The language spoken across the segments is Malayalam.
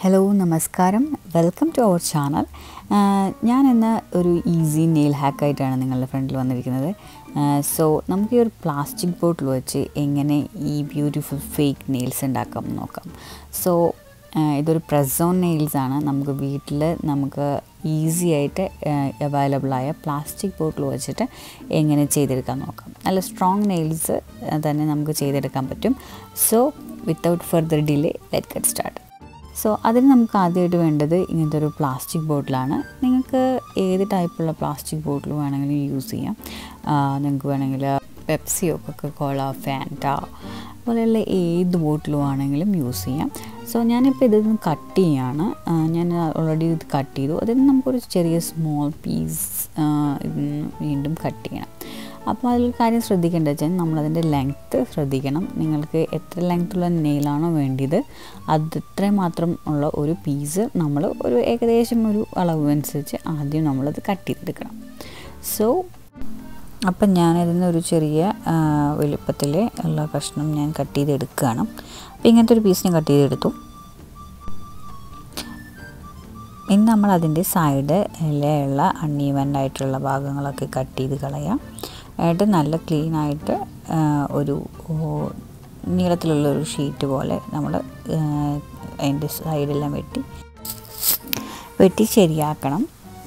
ഹലോ നമസ്കാരം വെൽക്കം ടു അവർ ചാനൽ ഞാൻ ഇന്ന് ഒരു ഈസി നെയിൽ ഹാക്കായിട്ടാണ് നിങ്ങളുടെ ഫ്രണ്ടിൽ വന്നിരിക്കുന്നത് സോ നമുക്ക് ഈ ഒരു പ്ലാസ്റ്റിക് ബോട്ടിൽ വെച്ച് എങ്ങനെ ഈ ബ്യൂട്ടിഫുൾ ഫേക്ക് നെയിൽസ് ഉണ്ടാക്കാം എന്ന് നോക്കാം സോ ഇതൊരു പ്രസോൺ നെയിൽസ് ആണ് നമുക്ക് വീട്ടിൽ നമുക്ക് ഈസി ആയിട്ട് അവൈലബിളായ പ്ലാസ്റ്റിക് ബോട്ടിൽ വെച്ചിട്ട് എങ്ങനെ ചെയ്തെടുക്കാൻ നോക്കാം നല്ല സ്ട്രോങ് നെയിൽസ് തന്നെ നമുക്ക് ചെയ്തെടുക്കാൻ പറ്റും so without further delay let get start so അതിന് നമുക്ക് ആദ്യമായിട്ട് വേണ്ടത് ഇങ്ങനത്തെ ഒരു പ്ലാസ്റ്റിക് ബോട്ടിലാണ് നിങ്ങൾക്ക് ഏത് ടൈപ്പുള്ള പ്ലാസ്റ്റിക് ബോട്ടിൽ വേണമെങ്കിലും യൂസ് ചെയ്യാം നിങ്ങൾക്ക് വേണമെങ്കിൽ പെപ്സിയോ കൊക്കക്കോള ഫാൻറ്റ പോലെയുള്ള ഏത് ബോട്ടിലും ആണെങ്കിലും യൂസ് ചെയ്യാം സോ ഞാനിപ്പോൾ ഇതൊന്ന് കട്ട് ചെയ്യാണ് ഞാൻ ഓൾറെഡി ഇത് കട്ട് ചെയ്തു അതിന് നമുക്കൊരു ചെറിയ സ്മോൾ പീസ് വീണ്ടും കട്ട് ചെയ്യണം അപ്പോൾ അതിലൊരു കാര്യം ശ്രദ്ധിക്കേണ്ടത് വെച്ചാൽ നമ്മളതിൻ്റെ ലെങ്ത്ത് ശ്രദ്ധിക്കണം നിങ്ങൾക്ക് എത്ര ലെങ്ത്തുള്ള നെയിലാണോ വേണ്ടിയത് അതത്ര മാത്രം ഉള്ള ഒരു പീസ് നമ്മൾ ഒരു ഏകദേശം ഒരു അളവ് അനുസരിച്ച് ആദ്യം നമ്മളത് കട്ട് ചെയ്തെടുക്കണം സോ അപ്പം ഞാനിതിന് ഒരു ചെറിയ വലുപ്പത്തിൽ ഉള്ള കഷ്ണം ഞാൻ കട്ട് ചെയ്തെടുക്കുകയാണ് അപ്പോൾ ഇങ്ങനത്തെ ഒരു പീസിനെ കട്ട് ചെയ്തെടുത്തു ഇനി നമ്മൾ അതിൻ്റെ സൈഡ് ഇലയുള്ള അൺഈവൻ്റ് ആയിട്ടുള്ള ഭാഗങ്ങളൊക്കെ കട്ട് ചെയ്ത് കളയാം എന്നിട്ട് നല്ല ക്ലീൻ ആയിട്ട് ഒരു നീളത്തിലുള്ള ഒരു ഷീറ്റ് പോലെ നമ്മൾ അതിൻ്റെ സൈഡെല്ലാം വെട്ടി വെട്ടി ശരിയാക്കണം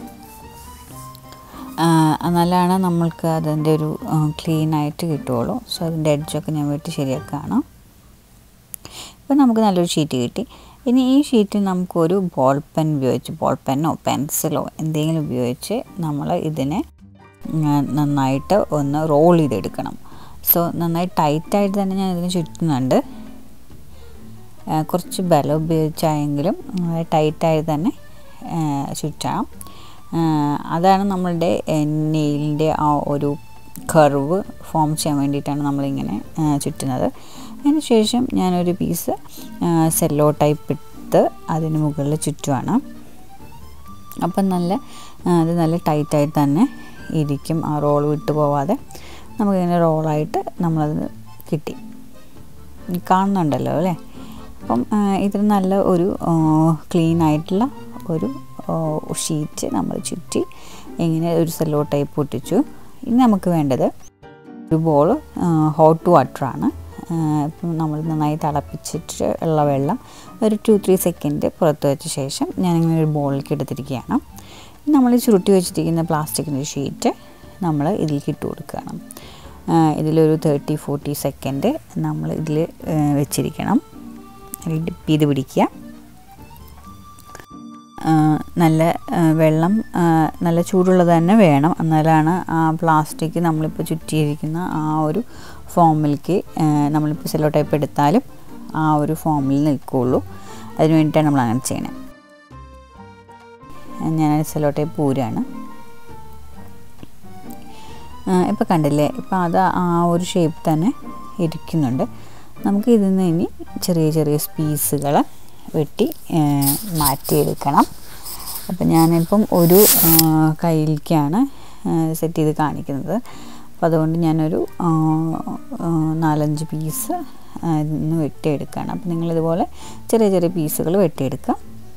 എന്നാലാണ് നമ്മൾക്ക് അതിൻ്റെ ഒരു ക്ലീൻ ആയിട്ട് കിട്ടുകയുള്ളൂ സോ അതിൻ്റെ എഡ്ജൊക്കെ ഞാൻ വെട്ടി ശരിയാക്കുകയാണ് ഇപ്പോൾ നമുക്ക് നല്ലൊരു ഷീറ്റ് കിട്ടി ഇനി ഈ ഷീറ്റിൽ നമുക്കൊരു ബോൾ പെൻ ഉപയോഗിച്ച് ബോൾ പെന്നോ പെൻസിലോ എന്തെങ്കിലും ഉപയോഗിച്ച് നമ്മൾ ഇതിനെ നന്നായിട്ട് ഒന്ന് റോൾ ചെയ്തെടുക്കണം സോ നന്നായി ടൈറ്റായിട്ട് തന്നെ ഞാൻ ഇതിന് ചുറ്റുന്നുണ്ട് കുറച്ച് ബലം ഉപയോഗിച്ചായെങ്കിലും ടൈറ്റായി തന്നെ ചുറ്റണം അതാണ് നമ്മളുടെ നെയിലിൻ്റെ ആ ഒരു കർവ് ഫോം ചെയ്യാൻ വേണ്ടിയിട്ടാണ് നമ്മളിങ്ങനെ ചുറ്റുന്നത് അതിന് ശേഷം ഞാനൊരു പീസ് സെല്ലോ ടൈപ്പ് എടുത്ത് അതിന് മുകളിൽ ചുറ്റുവാണ് അപ്പം നല്ല അത് നല്ല ടൈറ്റായിട്ട് തന്നെ ഇരിക്കും ആ റോൾ വിട്ടു പോവാതെ നമുക്കിങ്ങനെ റോളായിട്ട് നമ്മളത് കിട്ടി കാണുന്നുണ്ടല്ലോ അല്ലേ അപ്പം ഇതിന് നല്ല ഒരു ക്ലീൻ ആയിട്ടുള്ള ഒരു ഷീറ്റ് നമ്മൾ ചുറ്റി ഇങ്ങനെ ഒരു സെല്ലോ ടൈപ്പ് പൊട്ടിച്ചു ഇനി നമുക്ക് വേണ്ടത് ഒരു ബോൾ ഹോട്ട് വാട്ടറാണ് ഇപ്പം നമ്മൾ നന്നായി തിളപ്പിച്ചിട്ട് ഉള്ള വെള്ളം ഒരു ടു ത്രീ സെക്കൻഡ് പുറത്ത് വെച്ച ശേഷം ഞാനിങ്ങനെ ഒരു ബോളിലേക്ക് എടുത്തിരിക്കുകയാണ് നമ്മൾ ചുരുട്ടി വെച്ചിരിക്കുന്ന പ്ലാസ്റ്റിക്കിൻ്റെ ഷീറ്റ് നമ്മൾ ഇതിലേക്ക് ഇട്ട് കൊടുക്കുകയാണ് ഇതിലൊരു തേർട്ടി ഫോർട്ടി സെക്കൻഡ് നമ്മൾ ഇതിൽ വെച്ചിരിക്കണം ഡിപ്പ് ചെയ്ത് പിടിക്കുക നല്ല വെള്ളം നല്ല ചൂടുള്ളത് തന്നെ വേണം എന്നാലാണ് ആ പ്ലാസ്റ്റിക് നമ്മളിപ്പോൾ ചുറ്റിയിരിക്കുന്ന ആ ഒരു ഫോമിലേക്ക് നമ്മളിപ്പോൾ സെല്ലോ ടൈപ്പ് എടുത്താലും ആ ഒരു ഫോമിൽ നിൽക്കുകയുള്ളൂ അതിന് വേണ്ടിയിട്ടാണ് നമ്മൾ അങ്ങനെ ചെയ്യണത് ഞാൻ സെല്ലോ ടൈപ്പ് പൂരാണ് ഇപ്പോൾ കണ്ടില്ലേ ഇപ്പോൾ അത് ആ ഒരു ഷേപ്പ് തന്നെ ഇരിക്കുന്നുണ്ട് നമുക്ക് ഇതിൽ നിന്ന് ഇനി ചെറിയ ചെറിയ പീസുകൾ വെട്ടി മാറ്റിയെടുക്കണം അപ്പം ഞാനിപ്പം ഒരു കയ്യിലേക്കാണ് സെറ്റ് ചെയ്ത് കാണിക്കുന്നത് അപ്പോൾ അതുകൊണ്ട് ഞാനൊരു നാലഞ്ച് പീസ് ഇന്ന് വെട്ടിയെടുക്കുകയാണ് അപ്പം നിങ്ങളിതുപോലെ ചെറിയ ചെറിയ പീസുകൾ വെട്ടിയെടുക്കുക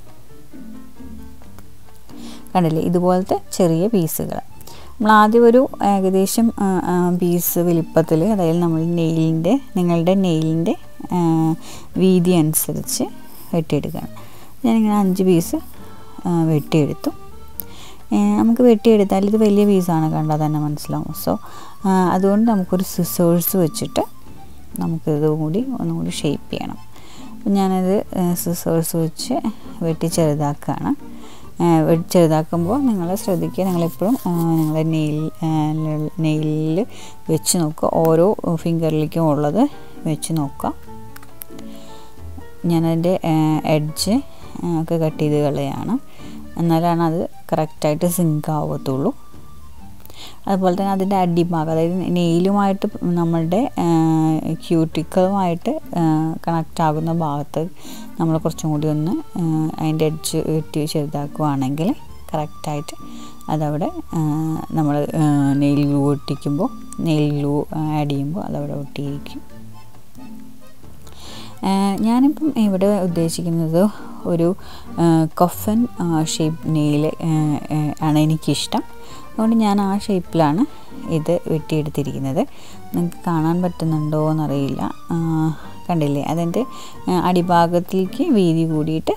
കണ്ടില്ലേ ഇതുപോലത്തെ ചെറിയ പീസുകൾ നമ്മൾ ആദ്യം ഒരു ഏകദേശം പീസ് വലിപ്പത്തിൽ അതായത് നമ്മൾ നെയിലിൻ്റെ നിങ്ങളുടെ നെയിലിൻ്റെ വീതി അനുസരിച്ച് വെട്ടിയെടുക്കുകയാണ് ഞാനിങ്ങനെ അഞ്ച് പീസ് വെട്ടിയെടുത്തു നമുക്ക് വെട്ടിയെടുത്താൽ ഇത് വലിയ പീസാണ് കണ്ടാൽ തന്നെ മനസ്സിലാവും സോ അതുകൊണ്ട് നമുക്കൊരു സിസേഴ്സ് വെച്ചിട്ട് നമുക്കിത് കൂടി ഒന്നും കൂടി ഷേപ്പ് ചെയ്യണം അപ്പം ഞാനത് സിസേഴ്സ് വെച്ച് വെട്ടി ചെറുതാക്കുകയാണ് ചെറുതാക്കുമ്പോൾ നിങ്ങൾ ശ്രദ്ധിക്കുക നിങ്ങളെപ്പോഴും നിങ്ങളുടെ നെയിൽ നെയിലിൽ വെച്ച് നോക്കുക ഓരോ ഫിംഗറിലേക്കും ഉള്ളത് വെച്ച് നോക്കുക ഞാനതിൻ്റെ എഡ്ജ് ഒക്കെ കട്ട് ചെയ്ത് കളയാണ് എന്നാലാണ് അത് കറക്റ്റായിട്ട് സിങ്ക് ആവത്തുള്ളൂ അതുപോലെ തന്നെ അതിൻ്റെ അടിഭാഗം അതായത് നെയിലുമായിട്ട് നമ്മളുടെ ക്യൂട്ടിക്കലുമായിട്ട് കണക്റ്റ് ആകുന്ന ഭാഗത്ത് നമ്മൾ കുറച്ചും കൂടി ഒന്ന് അതിൻ്റെ എഡ്ജ് വെട്ടി ചെറുതാക്കുകയാണെങ്കിൽ കറക്റ്റായിട്ട് അതവിടെ നമ്മൾ നെയിൽ ഗ്ലൂ ഒട്ടിക്കുമ്പോൾ നെയിൽ ഗ്ലൂ ആഡ് ചെയ്യുമ്പോൾ അതവിടെ ഒട്ടിയിരിക്കും ഞാനിപ്പം ഇവിടെ ഉദ്ദേശിക്കുന്നത് ഒരു കൊഫൻ ഷേപ്പ് നെയിൽ ആണ് എനിക്കിഷ്ടം അതുകൊണ്ട് ഞാൻ ആ ഷേപ്പിലാണ് ഇത് വെട്ടിയെടുത്തിരിക്കുന്നത് നിങ്ങൾക്ക് കാണാൻ പറ്റുന്നുണ്ടോ എന്നറിയില്ല കണ്ടില്ലേ അതിൻ്റെ അടിഭാഗത്തിലേക്ക് വീതി കൂടിയിട്ട്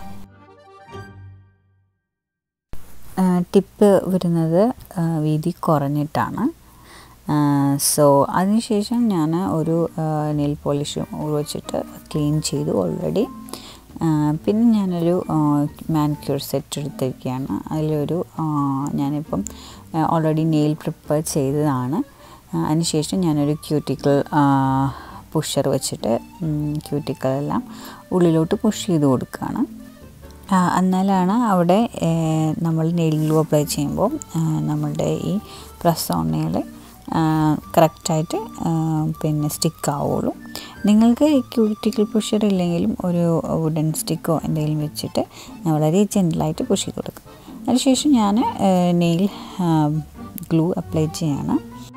ടിപ്പ് വരുന്നത് വീതി കുറഞ്ഞിട്ടാണ് സോ അതിനുശേഷം ഞാൻ ഒരു നെയിൽ പോളിഷ് വെച്ചിട്ട് ക്ലീൻ ചെയ്തു ഓൾറെഡി പിന്നെ ഞാനൊരു മാനിക്യൂർ സെറ്റ് എടുത്തിരിക്കുകയാണ് അതിലൊരു ഞാനിപ്പം ഓൾറെഡി നെയിൽ പ്രിപ്പയർ ചെയ്തതാണ് അതിനുശേഷം ഞാനൊരു ക്യൂട്ടിക്കിൾ പുഷർ വെച്ചിട്ട് ക്യൂട്ടിക്കളെല്ലാം ഉള്ളിലോട്ട് പുഷ് ചെയ്ത് കൊടുക്കുകയാണ് എന്നാലാണ് അവിടെ നമ്മൾ നെയിൽ ഗ്ലൂ അപ്ലൈ ചെയ്യുമ്പോൾ നമ്മളുടെ ഈ പ്രസ് ഓൺ നെയിൽ കറക്റ്റായിട്ട് പിന്നെ സ്റ്റിക്ക് ആവുള്ളൂ നിങ്ങൾക്ക് ക്യൂട്ടിക്കൽ പുഷർ ഇല്ലെങ്കിലും ഒരു വുഡൻ സ്റ്റിക്കോ എന്തെങ്കിലും വെച്ചിട്ട് വളരെ ജെൻറ്റലായിട്ട് പുഷ് ചെയ്ത് കൊടുക്കും അതിനുശേഷം ഞാൻ നെയിൽ ഗ്ലൂ അപ്ലൈ ചെയ്യാണ്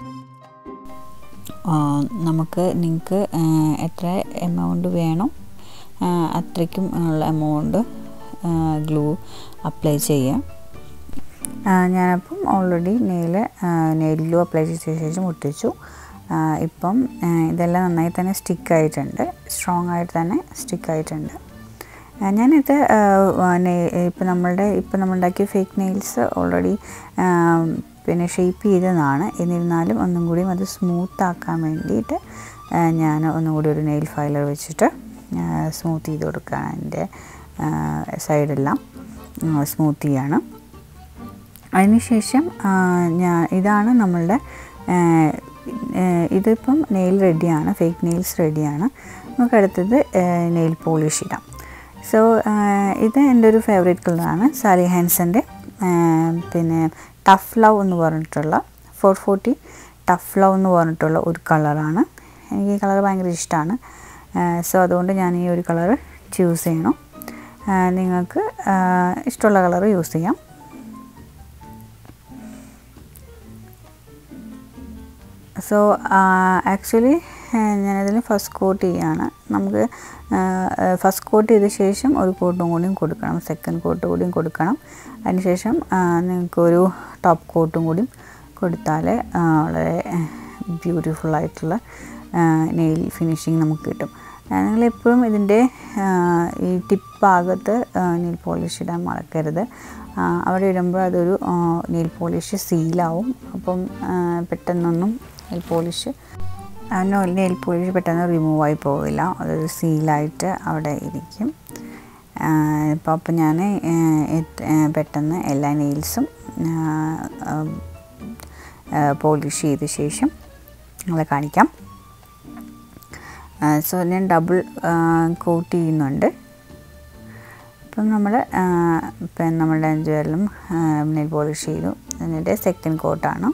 നമുക്ക് നിങ്ങൾക്ക് എത്ര എമൗണ്ട് വേണോ അത്രയ്ക്കും ഉള്ള എമൗണ്ട് ഗ്ലൂ അപ്ലൈ ചെയ്യാം ഞാനപ്പം already nail nail glue apply ചെയ്ത ശേഷം ഒട്ടിച്ചു ഇപ്പം ഇതെല്ലാം നന്നായി തന്നെ സ്റ്റിക്കായിട്ടുണ്ട് സ്ട്രോങ് ആയിട്ട് തന്നെ സ്റ്റിക്കായിട്ടുണ്ട് ഞാനിത് ഇപ്പം നമ്മളുടെ ഇപ്പം നമ്മളുണ്ടാക്കിയ ഫേക്ക് നെയിൽസ് ഓൾറെഡി പിന്നെ ഷേപ്പ് ചെയ്തതാണ് എന്നിരുന്നാലും ഒന്നും കൂടിയും അത് സ്മൂത്ത് ആക്കാൻ വേണ്ടിയിട്ട് ഞാൻ ഒന്നും കൂടി ഒരു നെയിൽ ഫൈലർ വെച്ചിട്ട് സ്മൂത്ത് ചെയ്ത് കൊടുക്കുകയാണ് എൻ്റെ സൈഡെല്ലാം സ്മൂത്ത് ചെയ്യാണ് അതിനുശേഷം ഞാൻ ഇതാണ് നമ്മളുടെ ഇതിപ്പം നെയിൽ റെഡിയാണ് ഫേക്ക് നെയിൽസ് റെഡിയാണ് നമുക്ക് അടുത്തത് നെയിൽ പോളിഷ് ഇടാം സോ ഇത് എൻ്റെ ഒരു ഫേവറേറ്റ് കളറാണ് സാലി ഹാൻസൻ്റെ പിന്നെ ടഫ് ലവ് എന്ന് പറഞ്ഞിട്ടുള്ള ഫോർ ഫോർട്ടി ടഫ് ലവ് എന്ന് പറഞ്ഞിട്ടുള്ള ഒരു കളറാണ് എനിക്ക് ഈ കളർ ഭയങ്കര ഇഷ്ടമാണ് സോ അതുകൊണ്ട് ഞാൻ ഈ ഒരു കളർ ചൂസ് ചെയ്യണം നിങ്ങൾക്ക് ഇഷ്ടമുള്ള കളർ യൂസ് ചെയ്യാം സോ ആക്ച്വലി ഞാനതിൽ ഫസ്റ്റ് കോട്ട് ചെയ്യാണ് നമുക്ക് ഫസ്റ്റ് കോട്ട് ചെയ്ത ശേഷം ഒരു കോട്ടും കൂടിയും കൊടുക്കണം സെക്കൻഡ് കോട്ട് കൂടിയും കൊടുക്കണം അതിനുശേഷം നിങ്ങൾക്കൊരു ടോപ്പ് കോട്ടും കൂടിയും കൊടുത്താൽ വളരെ ബ്യൂട്ടിഫുൾ ആയിട്ടുള്ള നെയിൽ ഫിനിഷിങ് നമുക്ക് കിട്ടും നിങ്ങളെപ്പോഴും ഇതിൻ്റെ ഈ ടിപ്പ് ഭാഗത്ത് നെയിൽ പോളിഷ് ഇടാൻ മറക്കരുത് അവിടെ ഇടുമ്പോൾ അതൊരു നെയിൽ പോളിഷ് സീലാവും അപ്പം പെട്ടെന്നൊന്നും നെയിൽ പോളിഷ് നെയിൽ പോളിഷ് പെട്ടെന്ന് റിമൂവ് ആയി പോവില്ല അതൊരു സീലായിട്ട് അവിടെ ഇരിക്കും ഇപ്പോൾ അപ്പം ഞാൻ പെട്ടെന്ന് എല്ലാ നെയിൽസും പോളിഷ് ചെയ്ത ശേഷം നിങ്ങളെ കാണിക്കാം സോ ഞാൻ ഡബിൾ കോട്ട് ചെയ്യുന്നുണ്ട് അപ്പം നമ്മൾ ഇപ്പം നമ്മുടെ ജ്വല്ലും നെയിൽ പോളിഷ് ചെയ്തു എന്നിട്ട് സെക്കൻഡ് കോട്ടാണ്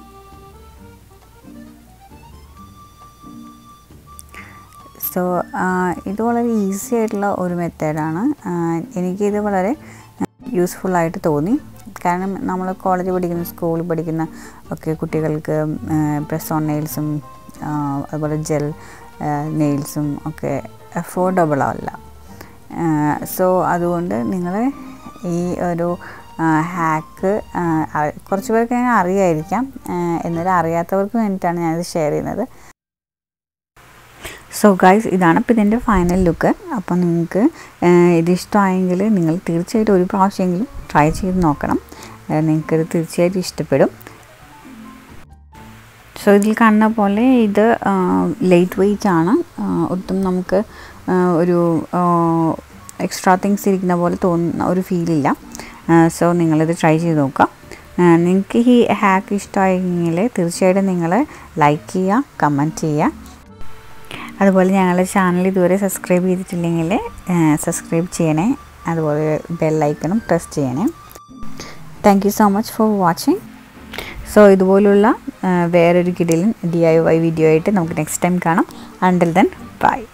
സോ ഇത് വളരെ ഈസി ആയിട്ടുള്ള ഒരു മെത്തേഡാണ് എനിക്കിത് വളരെ യൂസ്ഫുള്ളായിട്ട് തോന്നി കാരണം നമ്മൾ കോളേജ് പഠിക്കുന്ന സ്കൂളിൽ പഠിക്കുന്ന ഒക്കെ കുട്ടികൾക്ക് പ്രസ് ഓൺ നെയിൽസും അതുപോലെ ജെൽ നെയിൽസും ഒക്കെ അഫോർഡബിൾ അല്ല സോ അതുകൊണ്ട് നിങ്ങൾ ഈ ഒരു ഹാക്ക് കുറച്ച് പേർക്ക് ഞാൻ അറിയായിരിക്കാം എന്നാലും അറിയാത്തവർക്ക് വേണ്ടിയിട്ടാണ് ഞാനിത് ഷെയർ ചെയ്യുന്നത് സോ ഗൈസ് ഇതാണ് ഇപ്പോൾ ഇതിൻ്റെ ഫൈനൽ ലുക്ക് അപ്പോൾ നിങ്ങൾക്ക് ഇത് ഇഷ്ടമായെങ്കിൽ നിങ്ങൾ തീർച്ചയായിട്ടും ഒരു പ്രാവശ്യമെങ്കിലും ട്രൈ ചെയ്ത് നോക്കണം നിങ്ങൾക്കിത് തീർച്ചയായിട്ടും ഇഷ്ടപ്പെടും സോ ഇതിൽ കാണുന്ന പോലെ ഇത് ലൈറ്റ് വെയിറ്റ് ആണ് ഒട്ടും നമുക്ക് ഒരു എക്സ്ട്രാ തിങ്സ് ഇരിക്കുന്ന പോലെ തോന്നുന്ന ഒരു ഫീലില്ല സോ നിങ്ങളിത് ട്രൈ ചെയ്ത് നോക്കാം നിങ്ങൾക്ക് ഈ ഹാക്ക് ഇഷ്ടമായെങ്കിൽ തീർച്ചയായിട്ടും നിങ്ങൾ ലൈക്ക് ചെയ്യുക കമൻറ്റ് ചെയ്യുക അതുപോലെ ഞങ്ങളുടെ ചാനൽ ഇതുവരെ സബ്സ്ക്രൈബ് ചെയ്തിട്ടില്ലെങ്കിൽ സബ്സ്ക്രൈബ് ചെയ്യണേ അതുപോലെ ബെല്ലൈക്കണും പ്രസ് ചെയ്യണേ thank you so much for watching so ഇതുപോലുള്ള വേറൊരു കിടിലും ഡി ഐ വൈ വീഡിയോ ആയിട്ട് നമുക്ക് നെക്സ്റ്റ് ടൈം കാണാം അണ്ടിൽ ദെൻ ബൈ